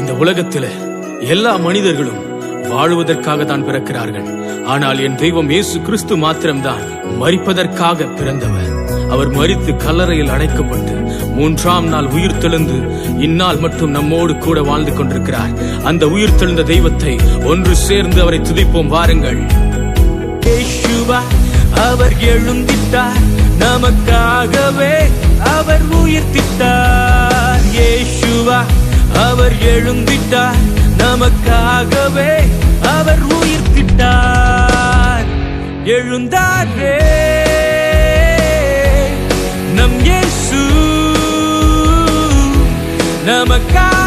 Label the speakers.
Speaker 1: இந்த உலகத்திலே எல்லா மனிதர்களும் வாழுவதற்காக தான் பிறக்கிறார்கள் ஆனால் என் தெய்வம் இயேசு கிறிஸ்து மாத்திரம்தான் மரிப்பதற்காக பிறந்தவர் அவர் மரித்து கல்லறையில் அடைக்கப்பட்டு மூன்றாம் நாள் உயிர் தெழுந்து இந்நாள் மட்டும் நம்மோடு கூட வாழ்ந்து கொண்டிருக்கிறார் அந்த உயிர் தெழுந்த தெய்வத்தை ஒன்று சேர்ந்து அவரை துதிப்போம் வாருங்கள் இயேசுவா அவர் எழுந்திட்டார் நமக்காகவே அவர் உயிர்த்திட்டார் இயேசுவா அவர் எழுந்திட்டார் நமக்காகவே அவர் உயிர்த்திட்டார் எழுந்தாரே நம் இயேசு நமக்காக